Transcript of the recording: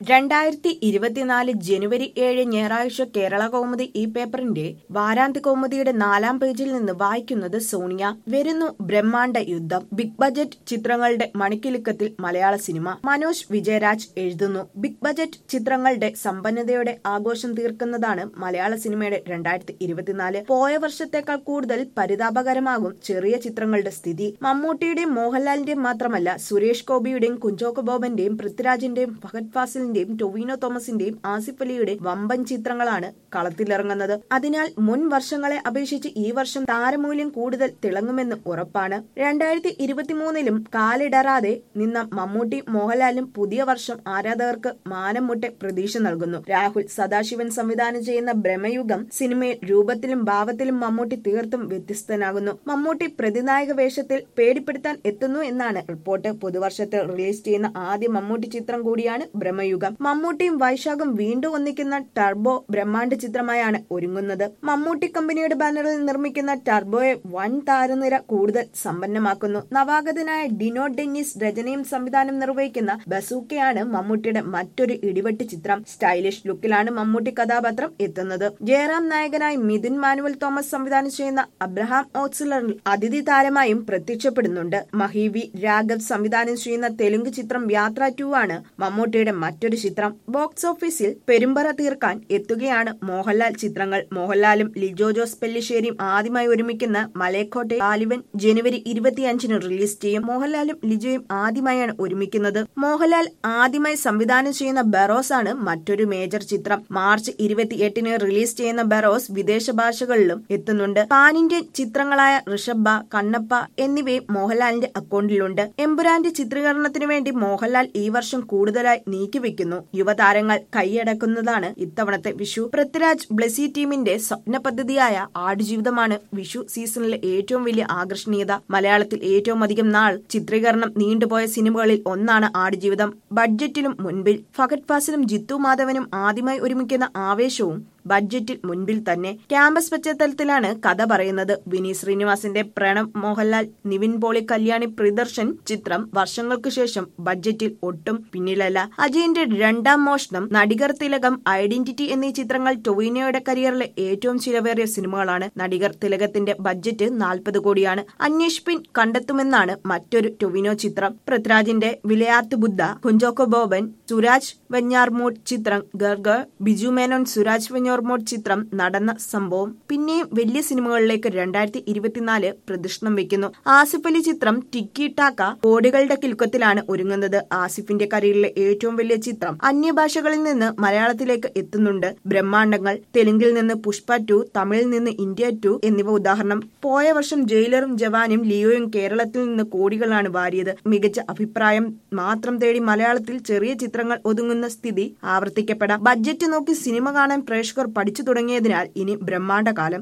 രണ്ടായിരത്തി ഇരുപത്തിനാല് ജനുവരി ഏഴ് ഞായറാഴ്ച കേരള കൗമുദി ഈ പേപ്പറിന്റെ വാരാന്ത്യ കൗമുദിയുടെ നാലാം പേജിൽ നിന്ന് വായിക്കുന്നത് സോണിയ വരുന്നു ബ്രഹ്മാണ്ഡ യുദ്ധം ബിഗ് ബജറ്റ് ചിത്രങ്ങളുടെ മണിക്കിലുക്കത്തിൽ മലയാള സിനിമ മനോജ് വിജയരാജ് എഴുതുന്നു ബിഗ് ബജറ്റ് ചിത്രങ്ങളുടെ സമ്പന്നതയുടെ ആഘോഷം തീർക്കുന്നതാണ് മലയാള സിനിമയുടെ രണ്ടായിരത്തി ഇരുപത്തിനാല് പോയ വർഷത്തേക്കാൾ കൂടുതൽ പരിതാപകരമാകും ചെറിയ ചിത്രങ്ങളുടെ സ്ഥിതി മമ്മൂട്ടിയുടെയും മോഹൻലാലിന്റെയും മാത്രമല്ല സുരേഷ് ഗോപിയുടെയും കുഞ്ചോക്ക് ബോബന്റെയും പൃഥ്വിരാജിന്റെയും ഫഹദ് ഫാസിലിന്റെയും ടൊവിനോ തോമസിന്റെയും ആസിഫ് അലിയുടെ വമ്പൻ ചിത്രങ്ങളാണ് കളത്തിലിറങ്ങുന്നത് അതിനാൽ മുൻ വർഷങ്ങളെ അപേക്ഷിച്ച് ഈ വർഷം താരമൂല്യം കൂടുതൽ തിളങ്ങുമെന്ന് ഉറപ്പാണ് രണ്ടായിരത്തി ഇരുപത്തിമൂന്നിലും കാലിടറാതെ നിന്ന മമ്മൂട്ടി മോഹൻലാലും പുതിയ വർഷം ആരാധകർക്ക് മാനം മുട്ടെ പ്രതീക്ഷ നൽകുന്നു രാഹുൽ സദാശിവൻ സംവിധാനം ചെയ്യുന്ന ബ്രഹ്മയുഗം സിനിമയിൽ രൂപത്തിലും ഭാവത്തിലും മമ്മൂട്ടി തീർത്തും വ്യത്യസ്തനാകുന്നു മമ്മൂട്ടി പ്രതിനായക വേഷത്തിൽ പേടിപ്പെടുത്താൻ എത്തുന്നു എന്നാണ് റിപ്പോർട്ട് പുതുവർഷത്തിൽ റിലീസ് ചെയ്യുന്ന ആദ്യ മമ്മൂട്ടി ചിത്രം കൂടിയാണ് ബ്രഹ്മയുഗം മമ്മൂട്ടിയും വൈശാഖും വീണ്ടും ഒന്നിക്കുന്ന ടർബോ ബ്രഹ്മാണ്ഡ ചിത്രമായാണ് ഒരുങ്ങുന്നത് മമ്മൂട്ടി കമ്പനിയുടെ ബാനറിൽ നിർമ്മിക്കുന്ന ടർബോയെ വൻ താരനിര കൂടുതൽ സമ്പന്നമാക്കുന്നു നവാഗതനായ ഡിനോ ഡെന്നിസ് രചനയും സംവിധാനം നിർവഹിക്കുന്ന ബസൂക്കയാണ് മമ്മൂട്ടിയുടെ മറ്റൊരു ഇടിവെട്ട് ചിത്രം സ്റ്റൈലിഷ് ലുക്കിലാണ് മമ്മൂട്ടി കഥാപാത്രം എത്തുന്നത് ജയറാം നായകനായി മിഥുൻ മാനുവൽ തോമസ് സംവിധാനം ചെയ്യുന്ന അബ്രഹാം ഓക്സിലറിൽ അതിഥി താരമായും പ്രത്യക്ഷപ്പെടുന്നുണ്ട് മഹീവി രാഘവ് സംവിധാനം ചെയ്യുന്ന തെലുങ്ക് ചിത്രം യാത്ര ടു ആണ് മമ്മൂട്ടിയുടെ മറ്റൊരു ചിത്രം ബോക്സ് ഓഫീസിൽ പെരുമ്പറ തീർക്കാൻ എത്തുകയാണ് മോഹൻലാൽ ചിത്രങ്ങൾ മോഹൻലാലും ലിജോ ജോസ് പെല്ലിശ്ശേരിയും ആദ്യമായി ഒരുമിക്കുന്ന മലയക്കോട്ടെ ആലിവൻ ജനുവരി ഇരുപത്തിയഞ്ചിന് റിലീസ് ചെയ്യും മോഹൻലാലും ലിജോയും ആദ്യമായാണ് ഒരുമിക്കുന്നത് മോഹൻലാൽ ആദ്യമായി സംവിധാനം ചെയ്യുന്ന ബെറോസ് ആണ് മറ്റൊരു മേജർ ചിത്രം മാർച്ച് ഇരുപത്തിയെട്ടിന് റിലീസ് ചെയ്യുന്ന ബെറോസ് വിദേശ ഭാഷകളിലും എത്തുന്നുണ്ട് പാൻ ഇന്ത്യൻ ചിത്രങ്ങളായ ഋഷഭ കണ്ണപ്പ എന്നിവയും മോഹൻലാലിന്റെ അക്കൗണ്ടിലുണ്ട് എമ്പുരാന്റെ ചിത്രീകരണത്തിനു വേണ്ടി മോഹൻലാൽ ഈ വർഷം കൂടുതലായി നീക്കിവെക്കുന്നു യുവതാരങ്ങൾ കൈയടക്കുന്നതാണ് ഇത്തവണത്തെ വിഷു പൃഥ്വിരാജ് ബ്ലസി ടീമിന്റെ സ്വപ്ന പദ്ധതിയായ ആടുജീവിതമാണ് വിഷു സീസണിലെ ഏറ്റവും വലിയ ആകർഷണീയത മലയാളത്തിൽ ഏറ്റവും അധികം നാൾ ചിത്രീകരണം നീണ്ടുപോയ സിനിമകളിൽ ഒന്നാണ് ആടുജീവിതം ബഡ്ജറ്റിലും മുൻപിൽ ഫഹദ് ഫാസിലും ജിത്തു മാധവനും ആദ്യമായി ഒരുമിക്കുന്ന ആവേശവും ബഡ്ജറ്റിൽ മുൻപിൽ തന്നെ ക്യാമ്പസ് പശ്ചാത്തലത്തിലാണ് കഥ പറയുന്നത് വിനീത് ശ്രീനിവാസിന്റെ പ്രണവ് മോഹൻലാൽ നിവിൻ പോളി കല്യാണി പ്രിദർശൻ ചിത്രം വർഷങ്ങൾക്ക് ശേഷം ബഡ്ജറ്റിൽ ഒട്ടും പിന്നിലല്ല അജയന്റെ രണ്ടാം മോഷണം നടികർ തിലകം ഐഡന്റിറ്റി എന്നീ ചിത്രങ്ങൾ ടൊവിനോയുടെ കരിയറിലെ ഏറ്റവും ചിലവേറിയ സിനിമകളാണ് നടികർ തിലകത്തിന്റെ ബഡ്ജറ്റ് നാൽപ്പത് കോടിയാണ് അന്വേഷിപ്പിൻ കണ്ടെത്തുമെന്നാണ് മറ്റൊരു ടൊവിനോ ചിത്രം പൃഥ്വിരാജിന്റെ വിലയാത്ത് ബുദ്ധ കുഞ്ചോക്കോ ബോബൻ സുരാജ് വെഞ്ഞാർമൂട് ചിത്രം ഗർഗർ ബിജു മേനോൻ സുരാജ് വെഞ്ഞാർമൂട് ചിത്രം നടന്ന സംഭവം പിന്നെയും വലിയ സിനിമകളിലേക്ക് രണ്ടായിരത്തി ഇരുപത്തിനാല് പ്രദക്ഷിണം വെക്കുന്നു ആസിഫ് അലി ചിത്രം ടിക്കി ടാക്ക കോടികളുടെ കിൽക്കത്തിലാണ് ഒരുങ്ങുന്നത് ആസിഫിന്റെ കരിയറിലെ ഏറ്റവും വലിയ ചിത്രം അന്യഭാഷകളിൽ നിന്ന് മലയാളത്തിലേക്ക് എത്തുന്നുണ്ട് ബ്രഹ്മാണ്ഡങ്ങൾ തെലുങ്കിൽ നിന്ന് പുഷ്പ ടു തമിഴിൽ നിന്ന് ഇന്ത്യ ടു എന്നിവ ഉദാഹരണം പോയ വർഷം ജയിലറും ജവാനും ലിയോയും കേരളത്തിൽ നിന്ന് കോടികളാണ് വാരിയത് മികച്ച അഭിപ്രായം മാത്രം തേടി മലയാളത്തിൽ ചെറിയ ചിത്രങ്ങൾ ഒതുങ്ങുന്ന സ്ഥിതി ആവർത്തിക്കപ്പെടാം ബഡ്ജറ്റ് നോക്കി സിനിമ കാണാൻ പ്രേക്ഷകർ പഠിച്ചു തുടങ്ങിയതിനാൽ ഇനി ബ്രഹ്മാണ്ഡ കാലം